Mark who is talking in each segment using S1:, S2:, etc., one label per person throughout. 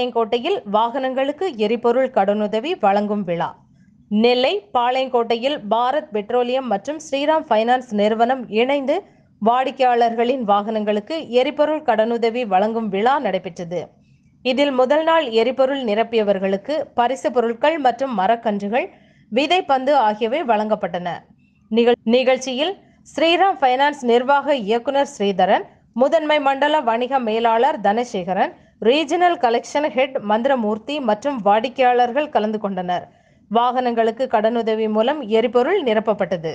S1: பாளையங்கோட்டையில் வாகனங்களுக்கு எரிபொருள் கடனுதவி வழங்கும் விழா நெல்லை பாளையங்கோட்டையில் பாரத் பெட்ரோலியம் மற்றும் ஸ்ரீராம் ஃபைனான்ஸ் நிறுவனம் இணைந்து வாடிக்கையாளர்களின் வாகனங்களுக்கு எரிபொருள் கடனுதவி வழங்கும் விழா நடைபெற்றது இதில் முதல் நாள் எரிபொருள் நிரப்பியவர்களுக்கு பரிசு பொருட்கள் மற்றும் மரக்கன்றுகள் விதைப்பந்து ஆகியவை வழங்கப்பட்டன நிகழ்- நிகழ்ச்சியில் ஸ்ரீராம் ஃபைனான்ஸ் நிர்வாக இயக்குனர் ஸ்ரீதரன் முதன்மை மண்டல வணிக மேலாளர் Dhanasekaran regional collection head Manthiramoorthy மற்றும் வாடிக்கையாளர்கள் கலந்து கொண்டனர் வாகனங்களுக்கு கடனுதவி மூலம் எரிபொருள் நிரப்பப்பட்டது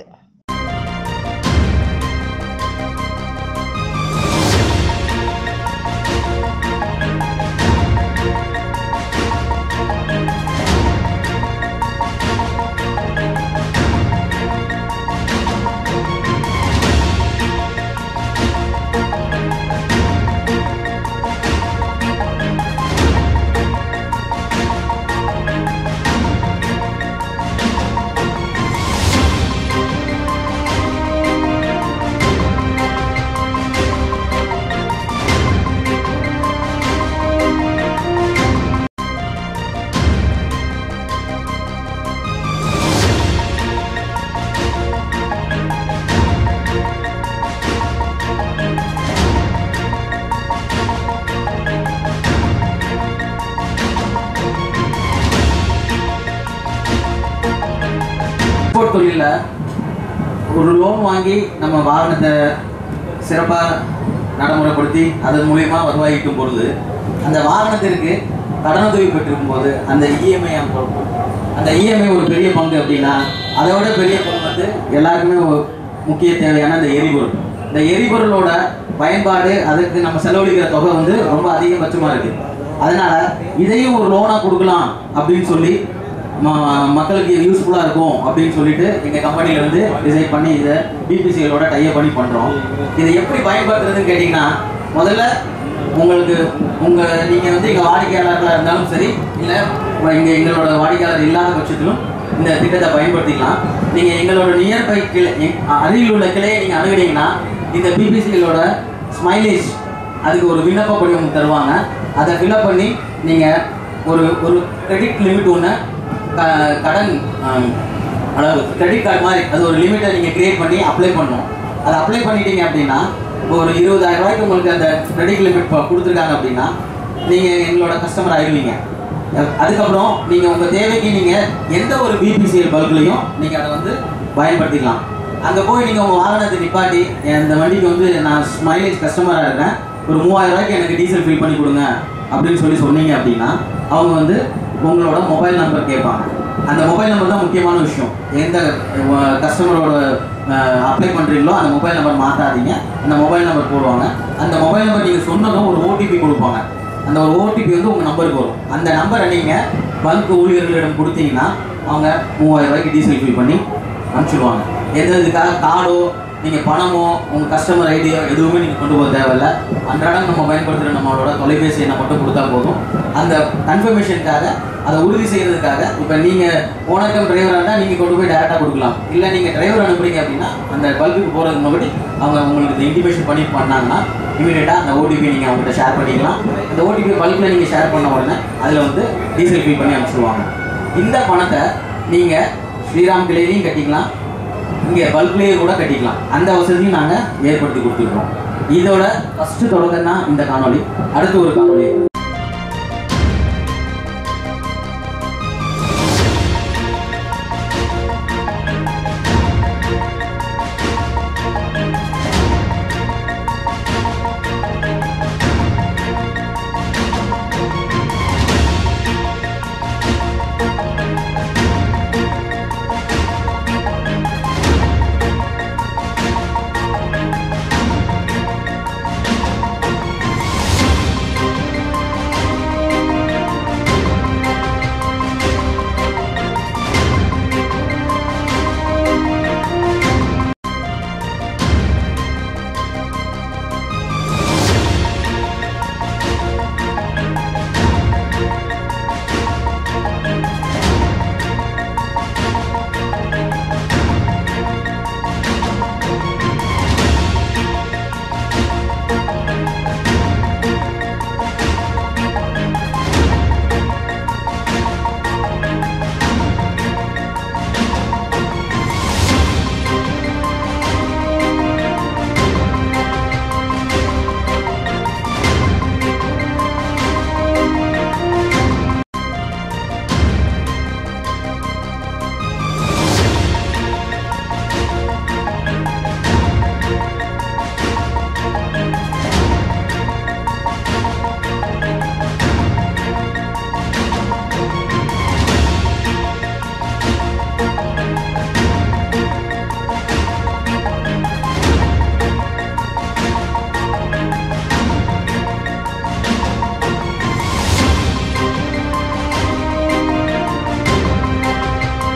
S2: எக்ஸ்போர்ட் தொழிலில் ஒரு லோன் வாங்கி நம்ம வாகனத்தை சிறப்பாக நடைமுறைப்படுத்தி அதன் மூலியமா வருவாய் ஈட்டும் பொழுது அந்த வாகனத்திற்கு கடனுதவி பெற்றிருக்கும் போது அந்த இஎம்ஐ அந்த இஎம்ஐ ஒரு பெரிய பங்கு அப்படின்னா அதை விட பெரிய பங்கு வந்து எல்லாருக்குமே ஒரு முக்கிய தேவையான அந்த எரிபொருள் இந்த எரிபொருளோட பயன்பாடு அதுக்கு நம்ம செலவழிக்கிற தொகை வந்து ரொம்ப அதிகபட்சமாக இருக்குது அதனால இதையும் ஒரு லோனாக கொடுக்கலாம் அப்படின்னு சொல்லி ம- மக்களுக்கு யூஸ்ஃபுல்லாக இருக்கும் அப்படின்னு சொல்லிட்டு எங்கள் கம்பெனில இருந்து டிசைட் பண்ணி இதை பிபிசிகளோட டைப் பண்ணி பண்ணுறோம் இதை எப்படி பயன்படுத்துறதுன்னு கேட்டிங்கன்னா முதல்ல உங்களுக்கு உங்கள் நீங்கள் வந்து எங்கள் வாடிக்கையாளர்களாக இருந்தாலும் சரி இல்லை இங்கே எங்களோட வாடிக்கையாளர் இல்லாத பட்சத்திலும் இந்த திட்டத்தை பயன்படுத்திக்கலாம் நீங்கள் எங்களோட நியர்பை கிளை எங்- அருகில் உள்ள கிளையை நீங்கள் அணுகுனீங்கன்னா இந்த பிபிசிகளோட ஸ்மைலேஜ் அதுக்கு ஒரு விண்ணப்ப படிவம் தருவாங்க அதை ஃபில்அப் பண்ணி நீங்கள் ஒரு ஒரு கிரெடிட் லிமிட் ஒன்று கடன் ஆம், அதாவது கிரெடிட் கார்டு மாதிரி அது ஒரு லிமிட்டை நீங்கள் கிரியேட் பண்ணி அப்ளை பண்ணணும் அதை அப்ளை பண்ணிட்டீங்க அப்படின்னா இப்போ ஒரு இருபதாயிரம் ரூபாய்க்கு உங்களுக்கு அந்த கிரெடிட் லிமிட் கொடுத்துருக்காங்க அப்படின்னா நீங்கள் எங்களோட கஸ்டமர் ஆயிடுவீங்க அஹ் அதுக்கப்புறம் நீங்கள் உங்கள் தேவைக்கு நீங்கள் எந்த ஒரு பிபிசிஎல் பல்க்லையும் நீங்கள் அதை வந்து பயன்படுத்திக்கலாம் அங்கே போய் நீங்கள் உங்கள் வாகனத்தை நிப்பாட்டி இந்த வண்டிக்கு வந்து நான் ஸ்மைலேஜ் கஸ்டமராக இருக்கேன் ஒரு மூவாயிரம் ரூபாய்க்கு எனக்கு டீசல் ஃபில் பண்ணி கொடுங்க அப்படின்னு சொல்லி சொன்னீங்க அப்படின்னா அவங்க வந்து உங்களோட மொபைல் நம்பர் கேட்பாங்க அந்த மொபைல் நம்பர் தான் முக்கியமான விஷயம் எந்த கஸ்டமரோட அப்ளை பண்ணுறீங்களோ அந்த மொபைல் நம்பர் மாற்றாதீங்க அந்த மொபைல் நம்பர் போடுவாங்க அந்த மொபைல் நம்பர் நீங்கள் சொன்னதும் ஒரு ஓடிபி கொடுப்பாங்க அந்த ஒரு ஓடிபி வந்து உங்கள் நம்பருக்கு வரும் அந்த நம்பரை நீங்கள் பல்க் ஊழியர்களிடம் கொடுத்தீங்கன்னா அவங்க மூவாயிரம் ரூபாய்க்கு டீசல் ஃபில் பண்ணி அனுப்பிச்சிடுவாங்க எந்த இதுக்காக கார்டோ நீங்கள் பணமோ உங்கள் கஸ்டமர் ஐடியோ எதுவுமே நீங்கள் கொண்டு போக தேவையில்ல அன்றாடம் நம்ம பயன்படுத்துகிற நம்மளோட தொலைபேசி எண்ணை மட்டும் கொடுத்தா போதும் அந்த கன்ஃபர்மேஷனுக்காக அதை உறுதி செய்கிறதுக்காக இப்போ நீங்கள் ஓனக்கம் டிரைவராக இருந்தால் நீங்கள் கொண்டு போய் டேரெக்டாக கொடுக்கலாம் இல்லை நீங்கள் டிரைவர் அனுப்புறீங்க அப்படின்னா அந்த பல்புக்கு போகிறதுக்கு முன்னாடி அவங்க உங்களுக்கு இந்த இன்டிமேஷன் பண்ணி பண்ணாங்கன்னா இமீடியட்டாக அந்த ஓடிபி நீங்கள் அவங்ககிட்ட ஷேர் பண்ணிக்கலாம் அந்த ஓடிபி பல்கில் நீங்கள் ஷேர் பண்ண உடனே அதில் வந்து டீசல் ஃபில் பண்ணி அனுப்பிச்சிடுவாங்க இந்த பணத்தை நீங்கள் ஸ்ரீராம் கிளையிலையும் கட்டிக்கலாம் இங்கே பல்க்லேயே கூட கட்டிக்கலாம் அந்த வசதியும் நாங்கள் ஏற்படுத்தி கொடுத்துருக்கோம் இதோட ஃபஸ்ட்டு தொடக்கம் தான் இந்த காணொளி அடுத்து ஒரு காணொளி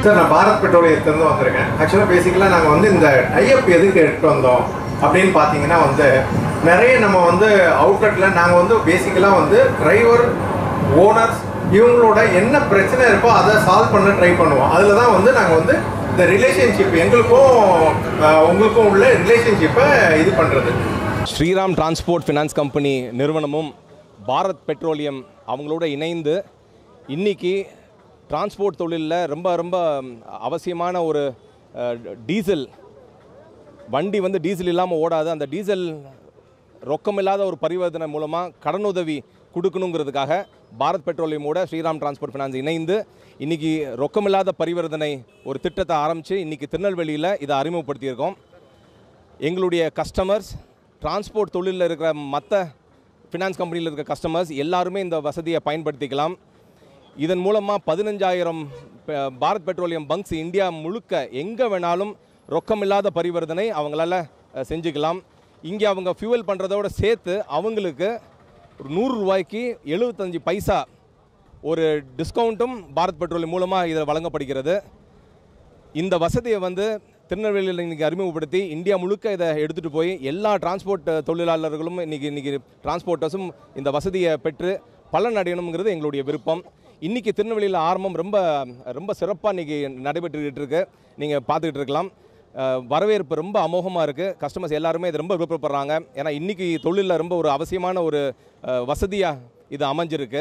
S3: சார் நான் பாரத் பெட்ரோலியத்துலேருந்து வந்திருக்கேன் ஆக்சுவலாக பேசிக்கலாக நாங்கள் வந்து இந்த டைஅப் எதுக்கு எடுத்து வந்தோம் அப்படின்னு பார்த்தீங்கன்னா வந்து நிறைய நம்ம வந்து அவுட்லெட்டில் நாங்கள் வந்து பேசிக்கலாக வந்து டிரைவர் ஓனர்ஸ் இவங்களோட என்ன பிரச்சனை இருக்கோ அதை சால்வ் பண்ண ட்ரை பண்ணுவோம் அதில் தான் வந்து நாங்கள் வந்து இந்த ரிலேஷன்ஷிப் எங்களுக்கும் அஹ், உங்களுக்கும் உள்ள ரிலேஷன்ஷிப்பை இது பண்ணுறது
S4: ஸ்ரீராம் டிரான்ஸ்போர்ட் ஃபினான்ஸ் கம்பெனி நிறுவனமும் பாரத் பெட்ரோலியம் அவங்களோட இணைந்து இன்னைக்கு டிரான்ஸ்போர்ட் தொழிலில் ரொம்ப ரொம்ப அவசியமான ஒரு அஹ், டீசல் வண்டி வந்து டீசல் இல்லாமல் ஓடாது அந்த டீசல் ரொக்கமில்லாத ஒரு பரிவர்த்தனை மூலமாக கடனுதவி கொடுக்கணுங்கிறதுக்காக பாரத் பெட்ரோலியமோட ஸ்ரீராம் டிரான்ஸ்போர்ட் ஃபினான்ஸ் இணைந்து இன்னைக்கு ரொக்கமில்லாத பரிவர்த்தனை ஒரு திட்டத்தை ஆரம்பித்து இன்னைக்கு திருநெல்வேலியில் இதை அறிமுகப்படுத்தியிருக்கோம் எங்களுடைய கஸ்டமர்ஸ் டிரான்ஸ்போர்ட் தொழிலில் இருக்கிற மற்ற ஃபினான்ஸ் கம்பெனியில் இருக்கிற கஸ்டமர்ஸ் எல்லாருமே இந்த வசதியை பயன்படுத்திக்கலாம் இதன் மூலமாக பதினஞ்சாயிரம் ப- பாரத் பெட்ரோலியம் பங்க்ஸ் இந்தியா முழுக்க எங்கே வேணாலும் ரொக்கமில்லாத பரிவர்த்தனை அவங்களால அஹ், செஞ்சுக்கலாம் இங்கே அவங்க ஃபியூவல் பண்ணுறதோட சேர்த்து அவங்களுக்கு ஒரு நூறு ரூபாய்க்கு எழுபத்தஞ்சு பைசா ஒரு டிஸ்கவுண்ட்டும் பாரத் பெட்ரோலியம் மூலமாக இதில் வழங்கப்படுகிறது இந்த வசதியை வந்து திருநெல்வேலியில் இன்றைக்கி அறிமுகப்படுத்தி இந்தியா முழுக்க இதை எடுத்துகிட்டு போய் எல்லா டிரான்ஸ்போர்ட் தொழிலாளர்களும் இன்றைக்கி இன்றைக்கி டிரான்ஸ்போர்ட்டர்ஸும் இந்த வசதியை பெற்று பலன் அடையணுங்கிறது எங்களுடைய விருப்பம் இன்றைக்கி திருநெல்வேலியில் ஆரம்பம் ரொம்ப ரொம்ப சிறப்பாக இன்றைக்கி நடைபெற்றுக்கிட்டு இருக்கு நீங்கள் பார்த்துக்கிட்டு இருக்கலாம் அஹ், வரவேற்பு ரொம்ப அமோகமாக இருக்குது கஸ்டமர்ஸ் எல்லாருமே இது ரொம்ப விருப்பப்படுறாங்க ஏன்னா இன்றைக்கி தொழிலில் ரொம்ப ஒரு அவசியமான ஒரு வசதியாக இது அமைஞ்சிருக்கு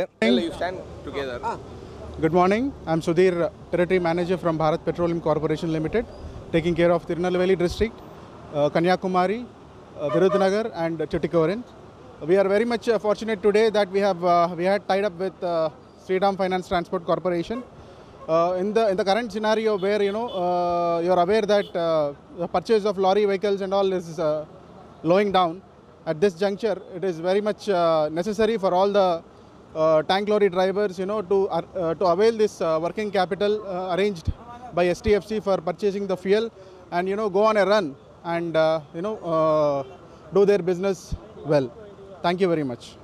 S5: Good morning. I'm Sudhir, Territory Manager from Bharat Petroleum Corporation Limited, taking care of Tirunelveli district, uh, Kanyakumari, uh, Virudhunagar, and Tuticorin. We are very much uh, fortunate today that we have uh, we had tied up with uh, Sriram Finance Transport Corporation. Uh, in the in the current scenario where you know uh, you're aware that uh, the purchase of lorry vehicles and all is uh, slowing down. At this juncture, it is very much uh, necessary for all the uh, tank lorry drivers, you know, to uh, uh, to avail this uh, working capital uh, arranged by STFC for purchasing the fuel, and you know, go on a run and uh, you know, uh, do their business well. Thank you very much.